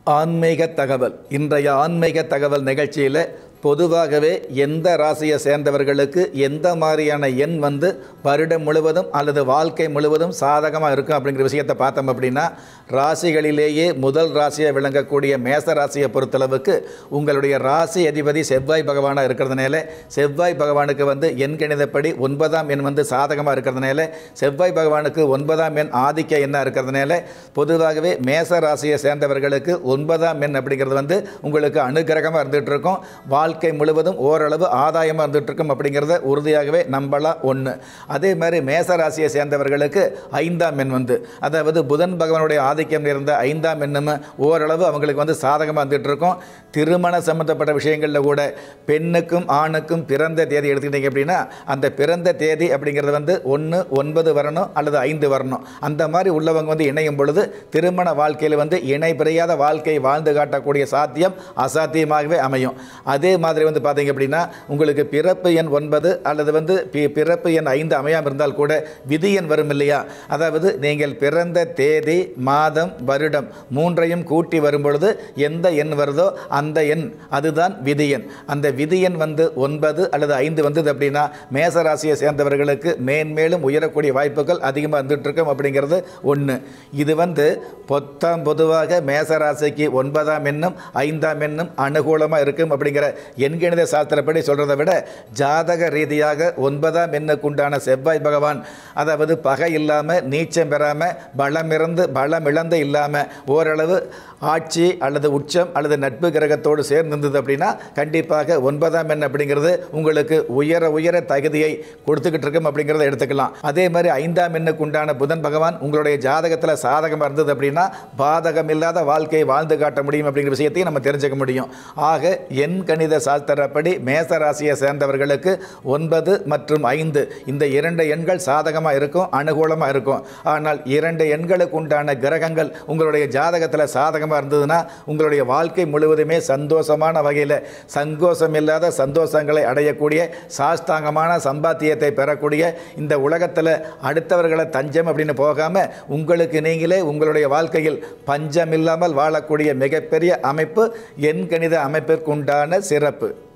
ஆன்மீக தகவல் இன்றைய ஆன்மீக தகவல் நிகழ்ச்சியில் பொதுவாகவே எந்த ராசியை சேர்ந்தவர்களுக்கு எந்த மாதிரியான எண் வந்து வருடம் முழுவதும் அல்லது வாழ்க்கை முழுவதும் சாதகமாக இருக்கும் அப்படிங்கிற விஷயத்தை பார்த்தோம் அப்படின்னா ராசிகளிலேயே முதல் ராசியாக விளங்கக்கூடிய மேச ராசியை பொறுத்தளவுக்கு உங்களுடைய ராசி அதிபதி செவ்வாய் பகவானாக இருக்கிறதுனால செவ்வாய் பகவானுக்கு வந்து எண் கணிதப்படி ஒன்பதாம் எண் வந்து சாதகமாக இருக்கிறதுனால செவ்வாய் பகவானுக்கு ஒன்பதாம் எண் ஆதிக்க எண்ணாக இருக்கிறதுனால பொதுவாகவே மேச ராசியை சேர்ந்தவர்களுக்கு ஒன்பதாம் எண் அப்படிங்கிறது வந்து உங்களுக்கு அனுகிரகமாக இருந்துகிட்டு இருக்கும் வாழ்க்கை முழுவதும் ஓரளவு ஆதாயமாக இருந்துகிட்டு இருக்கும் அப்படிங்கிறத உறுதியாகவே நம்பலாம் ஒன்று அதே மாதிரி மேச ராசியை சேர்ந்தவர்களுக்கு ஐந்தாம் எண் வந்து அதாவது புதன் பகவானுடைய ஆதிக்கம் இருந்த ஐந்தாம் எண்ணும் ஓரளவு அவங்களுக்கு வந்து சாதகமாக இருந்துகிட்டு இருக்கும் திருமண சம்பந்தப்பட்ட விஷயங்களில் கூட பெண்ணுக்கும் ஆணுக்கும் பிறந்த தேதி எடுத்துக்கிட்டீங்க அப்படின்னா அந்த பிறந்த தேதி அப்படிங்கிறது வந்து ஒன்று ஒன்பது வரணும் அல்லது ஐந்து வரணும் அந்த மாதிரி உள்ளவங்க வந்து இணையும் பொழுது திருமண வாழ்க்கையில் வந்து இணை பிரியாத வாழ்க்கை வாழ்ந்து காட்டக்கூடிய சாத்தியம் அசாத்தியமாகவே அமையும் அதே மாதிரி வந்து பார்த்தீங்க அப்படின்னா உங்களுக்கு பிறப்பு எண் ஒன்பது அல்லது வந்து பி- பிறப்பு எண் ஐந்து அமையாமல் இருந்தால் கூட விதி எண் வரும் இல்லையா அதாவது நீங்கள் பிறந்த தேதி மாதம் வருடம் மூன்றையும் கூட்டி வரும் பொழுது எந்த எண் வருதோ அந்த எண் அதுதான் விதி எண் அந்த விதி எண் வந்து ஒன்பது அல்லது ஐந்து வந்தது அப்படின்னா மேச ராசியை சேர்ந்தவர்களுக்கு மேன்மேலும் உயரக்கூடிய வாய்ப்புகள் அதிகமாக இருந்துட்டு இருக்கும் அப்படிங்கிறது ஒன்று இது வந்து பொத்தாம் பொதுவாக மேச ராசிக்கு ஒன்பதாம் எண்ணும் ஐந்தாம் எண்ணும் அனுகூலமாக இருக்கும் அப்படிங்கிற எண்கணித சாஸ்திரப்படி சொல்கிறத விட ஜாதக ரீதியாக ஒன்பதாம் எண்ணுக்கு உண்டான செவ்வாய் பகவான் அதாவது பகை இல்லாமல் நீச்சம் பெறாமல் பலமிறந்து பலம் இழந்து இல்லாமல் ஓரளவு ஆட்சி அல்லது உச்சம் அல்லது நட்பு கிரகத்தோடு சேர்ந்து இருந்தது அப்படின்னா கண்டிப்பாக ஒன்பதாம் எண் அப்படிங்கிறது உங்களுக்கு உயர உயர தகுதியை கொடுத்துக்கிட்டு இருக்கும் அப்படிங்கிறத எடுத்துக்கலாம் அதே மாதிரி ஐந்தாம் எண்ணுக்கு உண்டான புதன் பகவான் உங்களுடைய ஜாதகத்தில் சாதகமாக இருந்தது அப்படின்னா பாதகம் இல்லாத வாழ்க்கையை வாழ்ந்து காட்ட முடியும் அப்படிங்கிற விஷயத்தையும் நம்ம தெரிஞ்சுக்க முடியும் ஆக எண் கணித சாஸ்திரப்படி மேச ராசியை சேர்ந்தவர்களுக்கு ஒன்பது மற்றும் ஐந்து இந்த இரண்டு எண்கள் சாதகமாக இருக்கும் அனுகூலமாக இருக்கும் ஆனால் இரண்டு எண்களுக்கு உண்டான கிரகங்கள் உங்களுடைய ஜாதகத்தில் சாதகமாக இருந்ததுன்னா உங்களுடைய வாழ்க்கை முழுவதுமே சந்தோஷமான வகையில் சங்கோஷம் இல்லாத சந்தோஷங்களை அடையக்கூடிய சாஸ்தாங்கமான சம்பாத்தியத்தை பெறக்கூடிய இந்த உலகத்தில் அடுத்தவர்களை தஞ்சம் அப்படின்னு போகாமல் உங்களுக்கு நீங்களே உங்களுடைய வாழ்க்கையில் பஞ்சம் இல்லாமல் வாழக்கூடிய மிகப்பெரிய அமைப்பு எண்கணித அமைப்பிற்குண்டான சிறப்பு